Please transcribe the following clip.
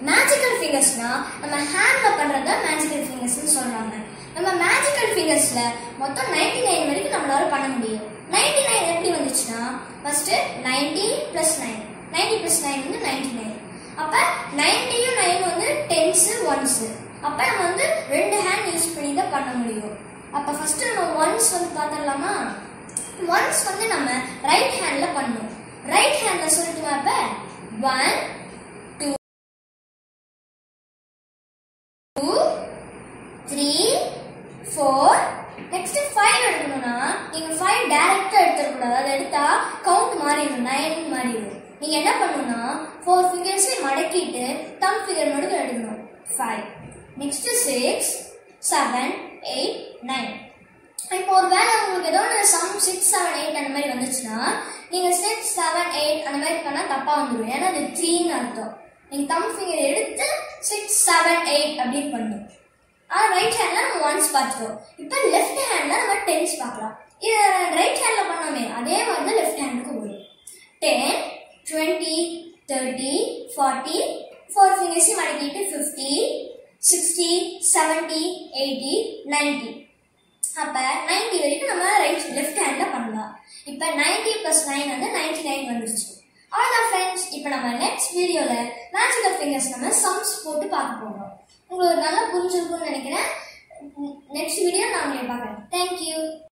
magical ஃபிங்கர்ஸ்னா நம்ம ஹேண்ட்ல பண்றத மேஜிக்கல் ஃபிங்கர்ஸ்னு சொல்றாங்க நம்ம மேஜிக்கல் ஃபிங்கர்ஸ்ல மொத்தம் 99 நைன் வரைக்கும் நம்மளால பண்ண முடியும் 99 நைன் எப்படி வந்துச்சுன்னா first 90 plus nine ninety plus nine வந்து 99 நைன் அப்ப நைன்டியும் நைன் வந்து டென்ஸ் ஒன்ஸ் அப்ப நம்ம வந்து ரெண்டு ஹேண்ட் யூஸ் பண்ணி தான் பண்ண முடியும் அப்ப ஃபர்ஸ்ட் நம்ம ஒன்ஸ் வந்து பார்த்துடலாமா ஒன்ஸ் வந்து நம்ம ரைட் ஹேண்ட்ல பண்ணணும் ரைட் ஹேண்ட்ல சொல்லட்டுமா அப்ப one two two three four next five எடுக்கணும்னா நீங்க ஃபைவ் டைரக்டா எடுத்துடக்கூடாது அதை எடுத்தா கவுண்ட் மாறிடும் நைன் மாறிடும் நீங்க என்ன பண்ணணும்னா ஃபோர் ஃபிங்கர்ஸையும் மடக்கிட்டு தம் ஃபிகர் மட்டும் எடுக்கணும் five next six seven eight nine இப்போ ஒரு வேளை உங்களுக்கு ஏதோ ஒரு சம் சிக்ஸ் செவன் எயிட் அந்த மாதிரி வந்துச்சுன்னா நீங்க சிக்ஸ் செவன் எயிட் அந்த மாதிரி பண்ணா தப்பா வந்துடும் ஏன்னா அது த்ரீன்னு அர்த்தம் நீங்க தம் ஃபிங்கர் எடுத்து சிக்ஸ் செவன் எயிட் அப்படின்னு பண்ணும் ஆனா ரைட் ஹேண்ட்ல நம்ம ஒன்ஸ் பார்த்துட்டோம் இப்போ லெஃப்ட் ஹேண்ட்ல நம்ம டென்ஸ் பார்க்கலாம் இது ரைட் ஹேண்ட்ல பண்ணோமே அதே மாதிரி தான் லெஃப்ட் ஹேண்டுக்கு வரும் ten twenty thirty forty four ஃபிங்கர்ஸையும் மடக்கிட்டு fifty sixty seventy eighty ninety அப்ப 90 வரைக்கும் நம்ம ரைட் லெஃப்ட் ஹேண்ட்ல பண்ணலாம் இப்ப 90 பிளஸ் நைன் வந்து 99 நைன் வந்துருச்சு அவ்வளோதான் ஃப்ரெண்ட்ஸ் இப்போ நம்ம நெக்ஸ்ட் வீடியோல மேஜிக்கல் ஃபிங்கர்ஸ் நம்ம சம்ஸ் போட்டு பார்க்க போறோம் உங்களுக்கு நல்லா புரிஞ்சிருக்கும்னு நினைக்கிறேன் நெக்ஸ்ட் வீடியோ நான் உங்களை பார்க்குறேன் தேங்க்யூ